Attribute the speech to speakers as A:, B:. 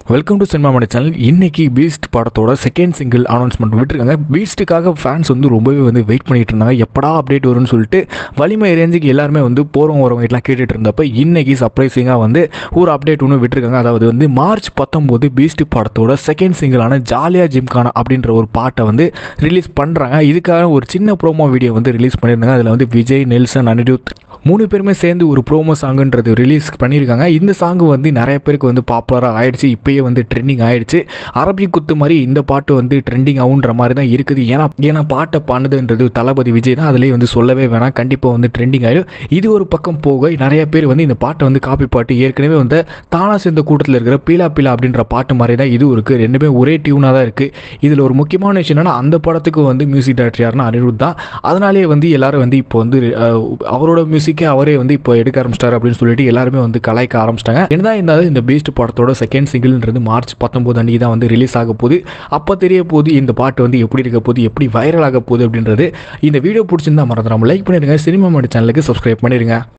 A: welcome to cinema Mani channel இன்னைக்கு Beast படத்தோட second single announcement விட்டுருக்காங்க பீஸ்ட்டுக்காக ஃபேன்ஸ் வந்து ரொம்பவே வந்து வெயிட் பண்ணிட்டு இருந்தாங்க எப்படா அப்டேட் வரும்னு சொல்லிட்டு வலிமை ரேஞ்சுக்கு எல்லாருமே வந்து போகிறவங்க வரவங்க எல்லாம் கேட்டுட்டு இருந்தப்ப இன்னைக்கு சர்ப்ரைசிங்காக வந்து ஒரு அப்டேட் ஒன்று விட்டுருக்காங்க அதாவது வந்து மார்ச் பத்தொம்போது பீஸ்ட் படத்தோட செகண்ட் சிங்கிளான ஜாலியா ஜிம்கானா அப்படின்ற ஒரு பாட்டை வந்து ரிலீஸ் பண்ணுறாங்க இதுக்காக ஒரு சின்ன ப்ரோமோ வீடியோ வந்து ரிலீஸ் பண்ணியிருந்தாங்க அதில் வந்து விஜய் நெல்சன் அனிருத் மூணு பேருமே சேர்ந்து ஒரு ப்ரோமோ சாங்குன்றது ரிலீஸ் பண்ணியிருக்காங்க இந்த சாங் வந்து நிறைய பேருக்கு வந்து பாப்புலராக ஆயிடுச்சு இப்பயே வந்து ட்ரெண்டிங் ஆயிடுச்சு அரபி குத்து மாதிரி இந்த பாட்டு வந்து ட்ரெண்டிங் ஆகுன்ற மாதிரி தான் இருக்குது ஏன்னா ஏன்னா பாட்டை பாடுதுன்றது தளபதி விஜய் தான் அதுலேயே வந்து சொல்லவே வேணாம் கண்டிப்பாக வந்து ட்ரெண்டிங் ஆகிடும் இது ஒரு பக்கம் போக நிறைய பேர் வந்து இந்த பாட்டை வந்து காப்பி பாட்டு ஏற்கனவே வந்து தானா சேர்ந்த கூட்டத்தில் இருக்கிற பீலா பீலா அப்படின்ற பாட்டு மாதிரி தான் இது இருக்குது ரெண்டுமே ஒரே டியூனாக தான் இருக்குது இதில் ஒரு முக்கியமான விஷயம் என்னன்னா அந்த படத்துக்கு வந்து மியூசிக் டைரக்டர் யாருன்னா அனிருத் தான் அதனாலேயே வந்து எல்லாரும் வந்து இப்போ வந்து அஹ், அவரோட மியூசிக்கே அவரே வந்து இப்போ எடுக்க ஆரம்பிச்சிட்டாரு அப்படின்னு சொல்லிட்டு எல்லாருமே வந்து கலாய்க்க ஆரம்பிச்சிட்டாங்க என்னதான் இருந்தாலும் இந்த பீஸ்ட் படத்தோட செகண்ட் சிங்கிள்ன்றது மார்ச் பத்தொம்போது அன்றைக்கி தான் வந்து ரிலீஸ் ஆக போகுது அப்போ தெரிய போகுது இந்த பாட்டு வந்து எப்படி இருக்க போகுது எப்படி வைரல் ஆக போகுது அப்படின்றது இந்த வீடியோ பிடிச்சிருந்தா மறந்துடாம லைக் பண்ணிடுங்க சினிமா மாடி சேனலுக்கு சப்ஸ்கிரைப் பண்ணிடுங்க